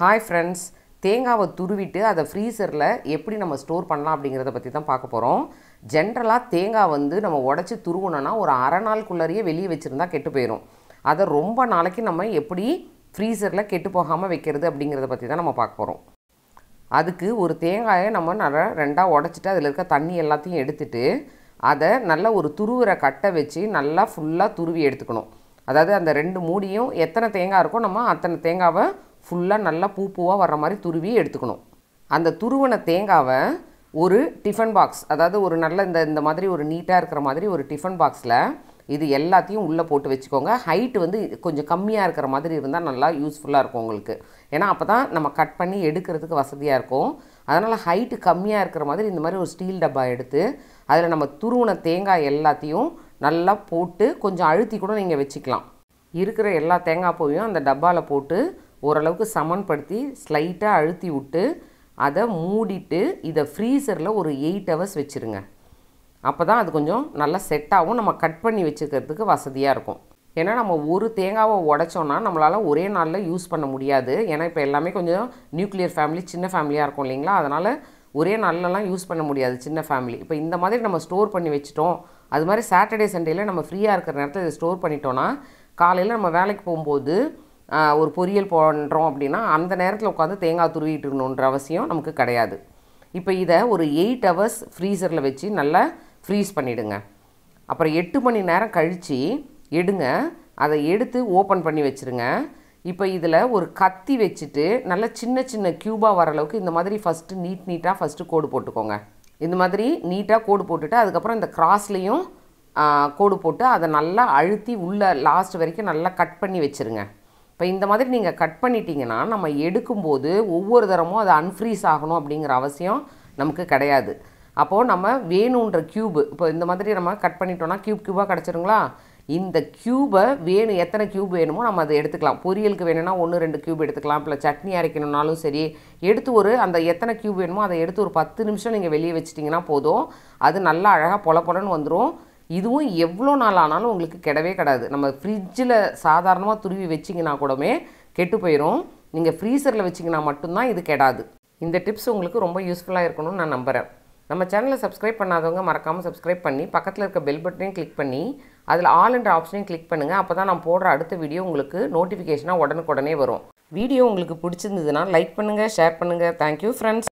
hi friends தேங்காவை துருவிட்டு அதை ஃப்ரீசரில் எப்படி நம்ம ஸ்டோர் பண்ணலாம் அப்படிங்கிறத பற்றி தான் பார்க்க போகிறோம் ஜென்ரலாக தேங்காய் வந்து நம்ம உடச்சி துருவணும்னா ஒரு அரை நாளுக்குள்ளேயே வெளியே வச்சுருந்தா கெட்டு போயிடும் அதை ரொம்ப நாளைக்கு நம்ம எப்படி ஃப்ரீசரில் கெட்டு போகாமல் வைக்கிறது அப்படிங்கிறத பற்றி தான் நம்ம பார்க்க போகிறோம் அதுக்கு ஒரு தேங்காயை நம்ம நல்லா ரெண்டாக உடச்சிட்டு அதில் இருக்க தண்ணி எல்லாத்தையும் எடுத்துட்டு அதை நல்லா ஒரு துருவுற கட்டை வச்சு நல்லா ஃபுல்லாக துருவி எடுத்துக்கணும் அதாவது அந்த ரெண்டு மூடியும் எத்தனை தேங்காய் இருக்கோ நம்ம அத்தனை தேங்காவை ஃபுல்லாக நல்லா பூ பூவாக வர்ற மாதிரி துருவி எடுத்துக்கணும் அந்த துருவின தேங்காவை ஒரு டிஃபன் பாக்ஸ் அதாவது ஒரு நல்ல இந்த இந்த மாதிரி ஒரு நீட்டாக இருக்கிற மாதிரி ஒரு டிஃபன் பாக்ஸில் இது எல்லாத்தையும் உள்ளே போட்டு வச்சுக்கோங்க ஹைட் வந்து கொஞ்சம் கம்மியாக இருக்கிற மாதிரி இருந்தால் நல்லா யூஸ்ஃபுல்லாக இருக்கும் உங்களுக்கு ஏன்னா அப்போ தான் நம்ம கட் பண்ணி எடுக்கிறதுக்கு வசதியாக இருக்கும் அதனால் ஹைட்டு கம்மியாக இருக்கிற மாதிரி இந்த மாதிரி ஒரு ஸ்டீல் டப்பா எடுத்து அதில் நம்ம துருவின தேங்காய் எல்லாத்தையும் நல்லா போட்டு கொஞ்சம் அழுத்தி கூட நீங்கள் வச்சுக்கலாம் இருக்கிற எல்லா தேங்காய் பூவையும் அந்த டப்பாவில் போட்டு ஓரளவுக்கு சமன்படுத்தி ஸ்லைட்டாக அழுத்தி விட்டு அதை மூடிட்டு இதை ஃப்ரீசரில் ஒரு எயிட் ஹவர்ஸ் வச்சுருங்க அப்போ தான் அது கொஞ்சம் நல்லா செட் ஆகும் நம்ம கட் பண்ணி வச்சுக்கிறதுக்கு வசதியாக இருக்கும் ஏன்னா நம்ம ஒரு தேங்காவை உடைச்சோன்னா நம்மளால் ஒரே நாளில் யூஸ் பண்ண முடியாது ஏன்னா இப்போ எல்லாமே கொஞ்சம் நியூக்ளியர் ஃபேமிலி சின்ன ஃபேமிலியாக இருக்கும் இல்லைங்களா அதனால் ஒரே நாள்லலாம் யூஸ் பண்ண முடியாது சின்ன ஃபேமிலி இப்போ இந்த மாதிரி நம்ம ஸ்டோர் பண்ணி வச்சிட்டோம் அது மாதிரி சாட்டர்டே சண்டேயில் நம்ம ஃப்ரீயாக இருக்கிற நேரத்தில் இதை ஸ்டோர் பண்ணிட்டோன்னா காலையில் நம்ம வேலைக்கு போகும்போது ஆஹ், ஒரு பொரியல் பண்ணுறோம் அப்படின்னா அந்த நேரத்தில் உட்காந்து தேங்காய் துருவிட்டு இருக்கணுன்ற அவசியம் நமக்கு கிடையாது இப்போ இதை ஒரு எயிட் ஹவர்ஸ் ஃப்ரீசரில் வச்சு நல்லா ஃப்ரீஸ் பண்ணிவிடுங்க அப்புறம் எட்டு மணி நேரம் கழித்து எடுங்க அதை எடுத்து ஓப்பன் பண்ணி வச்சுருங்க இப்போ இதில் ஒரு கத்தி வச்சுட்டு நல்லா சின்ன சின்ன க்யூபாக வர அளவுக்கு இந்த மாதிரி ஃபஸ்ட்டு நீட் நீட்டாக ஃபஸ்ட்டு கோடு போட்டுக்கோங்க இந்த மாதிரி நீட்டாக கோடு போட்டுட்டு அதுக்கப்புறம் இந்த கிராஸ்லேயும் கோடு போட்டு அதை நல்லா அழுத்தி உள்ள லாஸ்ட் வரைக்கும் நல்லா கட் பண்ணி வச்சுருங்க இப்போ இந்த மாதிரி நீங்கள் கட் பண்ணிட்டீங்கன்னா நம்ம எடுக்கும்போது ஒவ்வொரு தரமும் அது அன்ஃப்ரீஸ் ஆகணும் அப்படிங்கிற அவசியம் நமக்கு கிடையாது அப்போது நம்ம வேணுன்ற க்யூபு இப்போ இந்த மாதிரி நம்ம கட் பண்ணிட்டோம்னா க்யூப் க்யூபாக கிடச்சிருங்களா இந்த க்யூபை வேணும் எத்தனை க்யூப் வேணுமோ நம்ம அதை எடுத்துக்கலாம் பொரியலுக்கு வேணும்னா ஒன்று ரெண்டு க்யூப் எடுத்துக்கலாம் இல்லை சட்னி அரைக்கணும்னாலும் சரி எடுத்து ஒரு அந்த எத்தனை க்யூப் வேணுமோ அதை எடுத்து ஒரு பத்து நிமிஷம் நீங்கள் வெளியே வச்சிட்டிங்கன்னா போதும் அது நல்லா அழகாக பொல பொலன்னு வந்துடும் இதுவும் எவ்வளோ நாள் ஆனாலும் உங்களுக்கு கிடவே கிடாது நம்ம ஃப்ரிட்ஜில் சாதாரணமாக துருவி வச்சிங்கன்னா கூடமே கெட்டு போயிடும் நீங்கள் ஃப்ரீசரில் வச்சிங்கன்னா மட்டும்தான் இது கெடாது இந்த டிப்ஸ் உங்களுக்கு ரொம்ப யூஸ்ஃபுல்லாக இருக்கணும்னு நான் நம்புகிறேன் நம்ம சேனலை சப்ஸ்கிரைப் பண்ணாதவங்க மறக்காமல் சப்ஸ்கிரைப் பண்ணி பக்கத்தில் இருக்க பெல் பட்டனையும் கிளிக் பண்ணி அதில் ஆல் என்ற ஆப்ஷனையும் கிளிக் பண்ணுங்கள் அப்போ தான் நான் போடுற அடுத்த வீடியோ உங்களுக்கு நோட்டிஃபிகேஷனாக உடனுக்குடனே வரும் வீடியோ உங்களுக்கு பிடிச்சிருந்ததுன்னா லைக் பண்ணுங்கள் ஷேர் பண்ணுங்கள் தேங்க்யூ ஃப்ரெண்ட்ஸ்